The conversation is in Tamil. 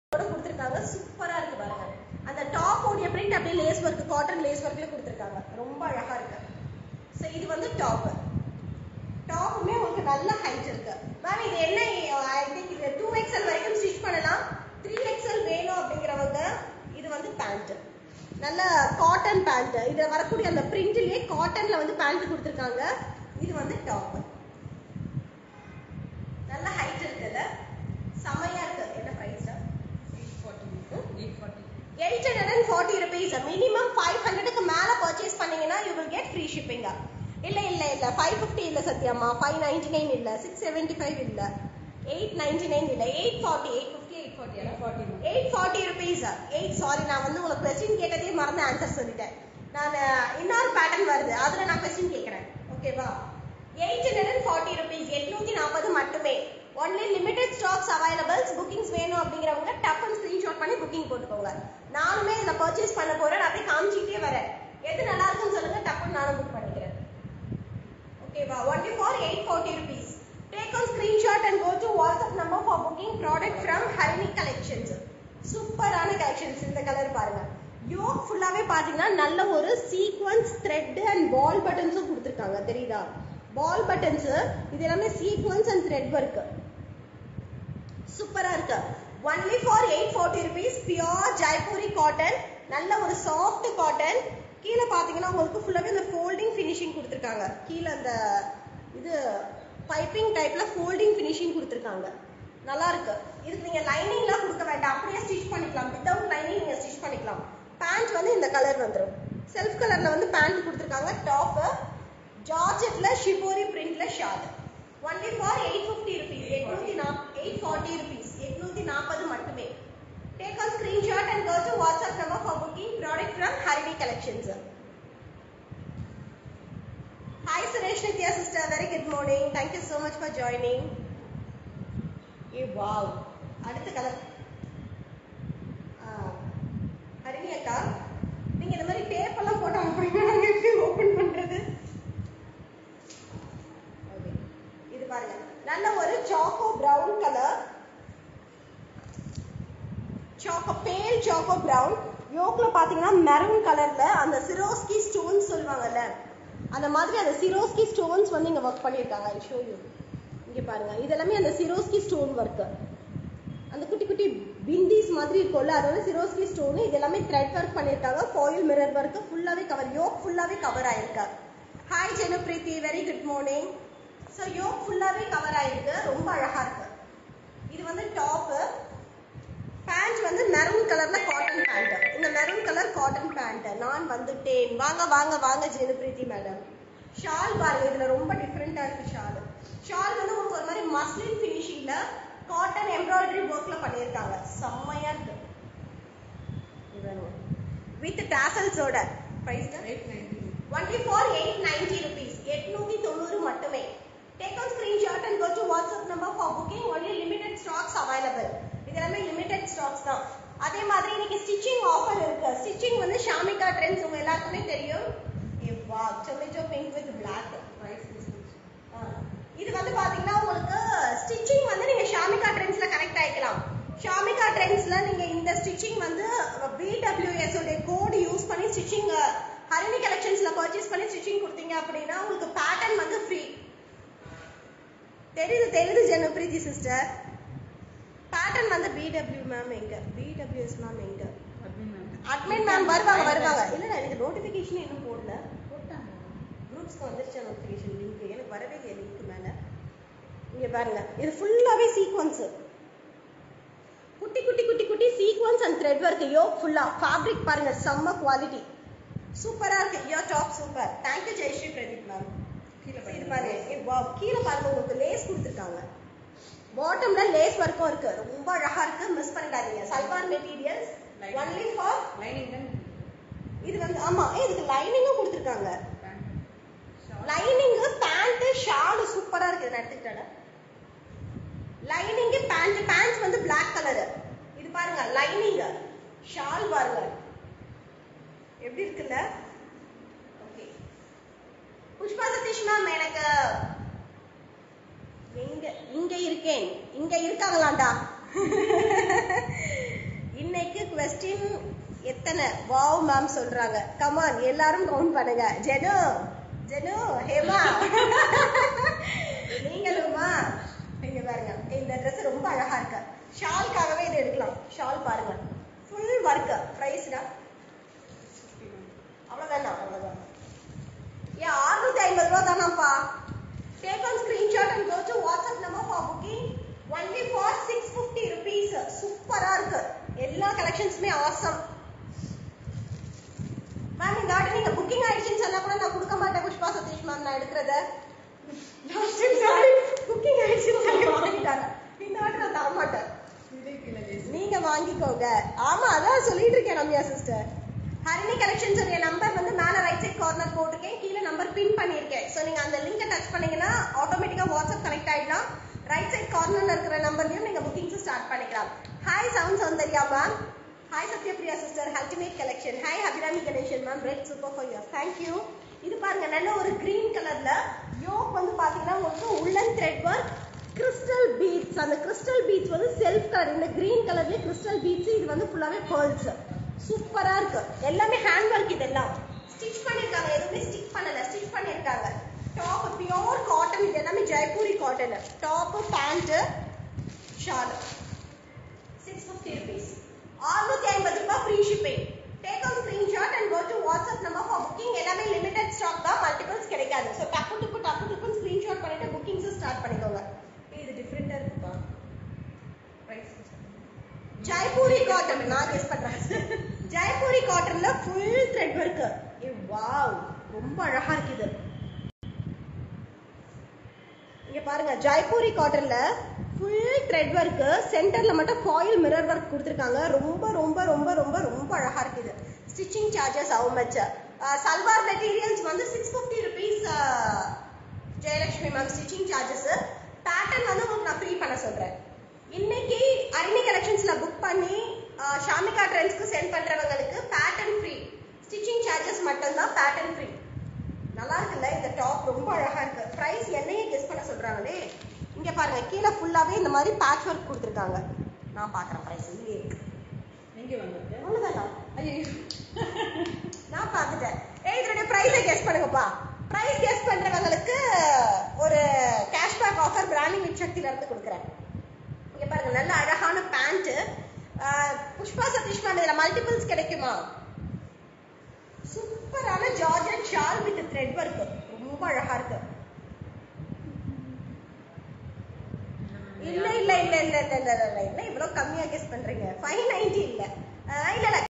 கொடுத்துருக்காங்க சூப்பரா இருக்கு பாருங்க அந்த டாப் உடைய பிரிண்ட் அப்படியே லேஸ் ஒர்க் காட்டன் லேஸ் ஒர்க்ல கொடுத்துருக்காங்க ரொம்ப அழகா இருக்கு ஸோ இது வந்து டாப் டாப்புமே உங்களுக்கு நல்ல ஹைட் இருக்கு மேம் இது என்ன ஐ திங்க் இது டூ எக்ஸ்எல் வரைக்கும் ஸ்டிச் பண்ணலாம் த்ரீ எக்ஸ்எல் வேணும் அப்படிங்கிறவங்க இது வந்து பேண்ட் நல்ல காட்டன் பேண்ட் இதுல வரக்கூடிய அந்த பிரிண்ட்லயே காட்டன்ல வந்து பேண்ட் கொடுத்துருக்காங்க இது வந்து டாப் நல்ல ஹைட் இருக்குல்ல செமையா இருக்கு என்ன price eight hundred and forty rupees minimum five ஹண்ட்ரடுக்கு மேல பர்ச்சேஸ் பண்ணீங்கன்னா you will get free shipping இல்ல இல்ல இல்ல ஃபைவ் ஃபிஃப்டி இல்ல சத்யாமா ஃபைவ் நைன்டி நைன் இல்ல சிக்ஸ் செவன்டி ஃபைவ் இல்ல எயிட் நைன்டி நைன் இல்ல eight forty eight fifty eight forty eight forty rupees eight sorry நான் வந்து உங்களுக்கு கொஸ்டின் கேட்டதே மறந்து ஆன்சர் சொல்லிட்டேன் நான் இன்னொரு பேட்டர்ன் வருது அதுல நான் கொஸ்டின் கேட்கறேன் ஓகேவா eight hundred and forty rupees எட்நூத்தி நாற்பது மட்டுமே only limited stocks availables bookings வேணும் அப்படிங்கிறவங்க டப்புன்னு ஸ்கிரீன்ஷாட் பண்ணி புக்கிங் போட்டுக்கோங்க நானுமே இதுல பர்ச்சேஸ் பண்ண போறேன் அப்படியே காமிச்சிட்டே வரேன் எது நல்லா இருக்குன்னு சொல்லுங்க டப்புன்னு நானும் புக் பண்ணிக்கிறேன் ஓகேவா only for eight forty rupees take on screenshot and go to WhatsApp number for booking product from Harini collections சூப்பரான கலெக்ஷன்ஸ் இந்த கலர் பாருங்க யோக் ஃபுல்லாவே பாத்தீங்கன்னா நல்ல ஒரு சீக்வன்ஸ் த்ரெட் அண்ட் பால் பட்டன்ஸும் கொடுத்துருக்காங்க தெரியுதா பால் பட்டன்ஸ் இது எல்லாமே சீக்வன்ஸ் அண்ட் த்ரெட் ஒர்க் சூப்பரா இருக்கு only for eight forty rupees pure Jaipuri cotton நல்ல ஒரு சாஃப்ட் காட்டன் கீழே பாத்தீங்கன்னா உங்களுக்கு ஃபுல்லாவே இந்த ஃபோல்டிங் ஃபினிஷிங் கொடுத்துருக்காங்க கீழே அந்த இது பைப்பிங் டைப்ல ஃபோல்டிங் ஃபினிஷிங் கொடுத்துருக்காங்க நல்லா இருக்கு இதுக்கு நீங்க லைனிங்லாம் கொடுக்க வேண்டாம் அப்படியே ஸ்டிச் பண்ணிக்கலாம் வித்தவுட் லைனிங் நீங்க ஸ்டிச் பண்ணிக்கலாம் பேண்ட் வந்து இந்த கலர் வந்துடும் செல்ஃப் கலர்ல வந்து பேண்ட் கொடுத்துருக்காங்க டாப் ஜார்ஜெட்ல ஷிபோரி பிரிண்ட்ல shawl only for eight fifty rupees எட்நூத்தி எயிட் ஃபார்ட்டி ருபீஸ் எட்நூத்தி நாற்பது மட்டுமே take on screenshot and go to WhatsApp number for booking product from Harini collections Hi Suresh Nitya sister, very good morning. Thank you so much for joining. ஏ வாவ் அடுத்த கலர் ஹரிணி அக்கா நீங்க இந்த மாதிரி டேப் எல்லாம் போட்டா அப்படின்னா நாங்க எப்படி ஓபன் பண்றது Okay. இது பாருங்க நல்ல ஒரு choco brown colour choco pale choco brown யோக்ல பாத்தீங்கன்னா மெரூன் கலர்ல அந்த சிரோஸ்கி ஸ்டோன்ஸ் சொல்லுவாங்கல்ல அந்த மாதிரி அந்த சிரோஸ்கி ஸ்டோன்ஸ் வந்து இங்க ஒர்க் பண்ணிருக்காங்க ஐ ஷோ யூ இங்க பாருங்க இதெல்லாமே அந்த சிரோஸ்கி ஸ்டோன் ஒர்க் அந்த குட்டி குட்டி பிந்திஸ் மாதிரி இருக்கும்ல அது வந்து சிரோஸ்கி ஸ்டோன் இது எல்லாமே த்ரெட் ஒர்க் பண்ணிருக்காங்க ஃபாயில் மிரர் ஒர்க் ஃபுல்லாவே கவர் யோக் ஃபுல்லாவே கவர் ஆயிருக்கு hi Jenupreethi very good morning so yoke ஃபுல்லாவே கவர் ஆயிருக்கு ரொம்ப அழகா இருக்கு இது வந்து டாப் பேண்ட் வந்து மெரூன் கலர்ல காட்டன் பேண்ட் இந்த மெரூன் கலர் காட்டன் பேண்ட் நான் வந்துட்டேன் வாங்க வாங்க வாங்க ஜெனுப்ரீத்தி மேடம் ஷால் பாருங்க இதுல ரொம்ப டிஃப்ரெண்டா இருக்கு ஷால் ஷால் வந்து உங்களுக்கு ஒரு மாதிரி மஸ்லின் ஃபினிஷிங்ல காட்டன் எம்ப்ராய்டரி ஒர்க்ல பண்ணியிருக்காங்க செம்மையா இருக்கு வித் டாசல்ஸோட price only for eight ninety rupees எட்நூத்தி தொண்ணூறு மட்டுமே take on screenshot and go to WhatsApp number for booking only limited stocks available இது எல்லாமே லிமிடெட் ஸ்டாக்ஸ் தான் அதே மாதிரி இன்னைக்கு ஸ்டிச்சிங் ஆஃபர் இருக்கு ஸ்டிச்சிங் வந்து ஷாமிகா ட்ரெண்ட்ஸ் உங்க எல்லாருக்குமே தெரியும் வா டொமேட்டோ பிங்க் வித் பிளாக் இது வந்து பாத்தீங்கன்னா உங்களுக்கு ஸ்டிச்சிங் வந்து நீங்க ஷாமிகா ட்ரெண்ட்ஸ்ல கனெக்ட் ஆயிக்கலாம் ஷாமிகா ட்ரெண்ட்ஸ்ல நீங்க இந்த ஸ்டிச்சிங் வந்து பிடபிள்யூஎஸ் உடைய கோட் யூஸ் பண்ணி ஸ்டிச்சிங் ஹரிணி கலெக்ஷன்ஸ்ல பர்ச்சேஸ் பண்ணி ஸ்டிச்சிங் கொடுத்தீங்க அப்படின்னா உங்களுக்கு பேட்டர்ன் வந்து ஃப்ரீ தெரியுது தெரியுது ஜெனப்ரீதி சிஸ்டர் பேட்டர்ன் வந்து பிடபிள்யூ மேம் எங்க பிடபிள்யூஎஸ் மேம் எங்க அட்மின் மேம் வருவாங்க வருவாங்க இல்ல எனக்கு நோட்டிபிகேஷன் இன்னும் போடல குரூப்ஸ்க்கு வந்துருச்சு நோட்டிஃபிகேஷன் லிங்க் எனக்கு வரவே இல்லை லிங்க் மேல இங்க பாருங்க இது ஃபுல்லாவே சீக்வன்ஸ் குட்டி குட்டி குட்டி குட்டி sequins and thread work yoke ஃபுல்லா ஃபேப்ரிக் பாருங்க செம்ம குவாலிட்டி சூப்பரா இருக்கு yoke top super thank you Jayashree Pradeep ma'am இது பாருங்க வாவ் கீழே பாருங்க உங்களுக்கு லேஸ் கொடுத்துருக்காங்க பாட்டம்ல லேஸ் ஒர்க்கும் இருக்கு ரொம்ப அழகா இருக்கு மிஸ் பண்ணிடாதீங்க சல்வார் மெட்டீரியல்ஸ் ஒன்லி ஃபார் இது வந்து ஆமா ஏய், இதுக்கு லைனிங்கும் கொடுத்துருக்காங்க லைனிங் பேண்ட் ஷால் சூப்பரா இருக்கு நான் எடுத்துக்கிட்டேன் லைனிங் பேண்ட் பேண்ட் வந்து Black கலர் இது பாருங்க லைனிங் ஷால் பாருங்க எப்படி இருக்குல்ல ஓகே புஷ்பா சதீஷ் மேம் எனக்கு எங்க இங்க இருக்கேன் இங்க இருக்காங்களாண்டா இன்னைக்கு கொஸ்டின் எத்தனை வாவ் மேம் சொல்றாங்க கமான் எல்லாரும் கவுண்ட் பண்ணுங்க ஜெனு ஜெனு ஹேமா நீங்களுமா இங்க பாருங்க இந்த ட்ரெஸ் ரொம்ப அழகா இருக்கு ஷால்காகவே இது எடுக்கலாம் ஷால் பாருங்க ஃபுல் ஒர்க் பிரைஸ்டா அவ்வளவுதானா அவ்வளவுதான் ஏன் அறுநூத்தி ஐம்பது ரூபா தானாப்பா take on screenshot and go to WhatsApp number for booking only for six fifty rupees சூப்பரா இருக்கு எல்லா கலெக்ஷன்ஸுமே ஆசம் மேம் இந்த வாட்டி நீங்க புக்கிங் ஆயிடுச்சுன்னு சொன்னா கூட நான் கொடுக்க மாட்டேன் புஷ்பா சதீஷ் மேம் நான் எடுக்கிறத லாஸ்ட் டைம் சாரி புக்கிங் ஆயிடுச்சுன்னு சொல்லி வாங்கிட்டாங்க இந்த வாட்டி நான் தர மாட்டேன் நீங்க வாங்கிக்கோங்க ஆமா அதான் சொல்லிட்டு இருக்கேன் ரம்யா சிஸ்டர் ஹரிணி கலெக்ஷன்ஸ் உடைய நம்பர் வந்து மேல ரைட் சைட் கார்னர் போட்டிருக்கேன் கீழே நம்பர் பின் பண்ணியிருக்கேன் ஸோ நீங்க அந்த லிங்கை டச் பண்ணீங்கன்னா ஆட்டோமேட்டிக்கா வாட்ஸ்அப் கனெக்ட் ஆயிடலாம் ரைட் சைட் கார்னர்ல இருக்கிற நம்பர்லயும் நீங்க புக்கிங்ஸ் ஸ்டார்ட் பண்ணிக்கலாம் hi sound Soundarya ma'am hi Sathyapriya sister ultimate collection hi Abirami Ganesan ma'am red super for your thank you இது பாருங்க நல்ல ஒரு கிரீன் கலர்ல யோக் வந்து பாத்தீங்கன்னா உங்களுக்கு உள்ளன் த்ரெட் ஒர்க் கிறிஸ்டல் பீட்ஸ் அந்த கிறிஸ்டல் பீட்ஸ் வந்து செல்ஃப் கலர் இந்த கிரீன் கலர்லயே கிறிஸ்டல் பீட்ஸ் இது வந்து ஃபுல்லாவே பேர்ல்ஸ் சூப்பரா இருக்கு எல்லாமே ஹேண்ட் ஒர்க் இதெல்லாம் ஸ்டிச் பண்ணிருக்காங்க எதுவுமே ஸ்டிச் பண்ணல ஸ்டிச் பண்ணிருக்காங்க டாப் பியோர் காட்டன் இது எல்லாமே Jaipuri cotton top pant shawl six fifty rupees அறுநூத்தி ஐம்பது ரூபாய் free shipping take out screenshot and go to WhatsApp number for booking எல்லாமே லிமிடெட் ஸ்டாக் தான் மல்டிபிள்ஸ் கிடைக்காது ஸோ டக்கு டுக்கு டக்கு டுக்குன்னு ஸ்கிரீன்ஷாட் பண்ணிட்டு புக்கிங்ஸ் ஸ்டார்ட் பண்ணிக்கோங்க இது டிஃப்ரெண்டா இருக்குப்பா ஜெய்ப்பூரி காட்டன் நான் கெஸ் பண்றேன் ஜெய்ப்பூரி காட்டன்ல ஃபுல் த்ரெட் ஒர்க் ஏ வாவ் ரொம்ப அழகா இருக்குது இங்க பாருங்க ஜெய்ப்பூரி காட்டன்ல ஃபுல் த்ரெட் ஒர்க் சென்டர்ல மட்டும் ஃபாயில் மிரர் ஒர்க் கொடுத்துருக்காங்க ரொம்ப ரொம்ப ரொம்ப ரொம்ப ரொம்ப அழகா இருக்குது stitching charges how much salwar materials வந்து six fifty rupees Jayalakshmi ma'am stitching charges pattern வந்து உங்களுக்கு நான் ஃப்ரீ பண்ண சொல்றேன் இன்னைக்கு அரிணி கலெக்ஷன்ஸ்ல புக் பண்ணி ஆஹ், ஷாமிகா ட்ரெண்ட்ஸ்க்கு சென்ட் பண்றவங்களுக்கு பேட்டர்ன் ஃப்ரீ ஸ்டிச்சிங் சார்ஜஸ் மட்டும்தான் பேட்டர்ன் ஃப்ரீ நல்லா இருக்குல்ல இந்த டாப் ரொம்ப அழகா இருக்கு பிரைஸ் என்னையே கெஸ் பண்ண சொல்றாங்களே இங்க பாருங்க கீழே ஃபுல்லாவே இந்த மாதிரி பேட்ச் ஒர்க் கொடுத்துருக்காங்க நான் பாக்குறேன் பிரைஸ் இல்லையே இருக்கு எங்க வந்திருக்கு அவ்வளவுதானா ஐயோ நான் பார்த்துட்டேன் ஏய் இதனுடைய பிரைஸை கெஸ் பண்ணுங்கப்பா பிரைஸ் கெஸ் பண்றவங்களுக்கு ஒரு கேஷ்பேக் ஆஃபர் பிராண்டிங் வித் சக்தில இருந்து கொடுக்குறேன் இங்க பாருங்க நல்ல அழகான பேண்ட் புஷ்பா சதீஷ் மேம் இதுல மல்டிபிள்ஸ் கிடைக்குமா சூப்பரான georgette shawl with thread work ரொம்ப அழகா இருக்கு இல்ல இல்ல இல்ல இல்ல இல்ல இல்ல இல்ல இல்ல இவ்வளவு கம்மியா கெஸ் பண்றீங்க ஃபைவ் நைன்டி இல்ல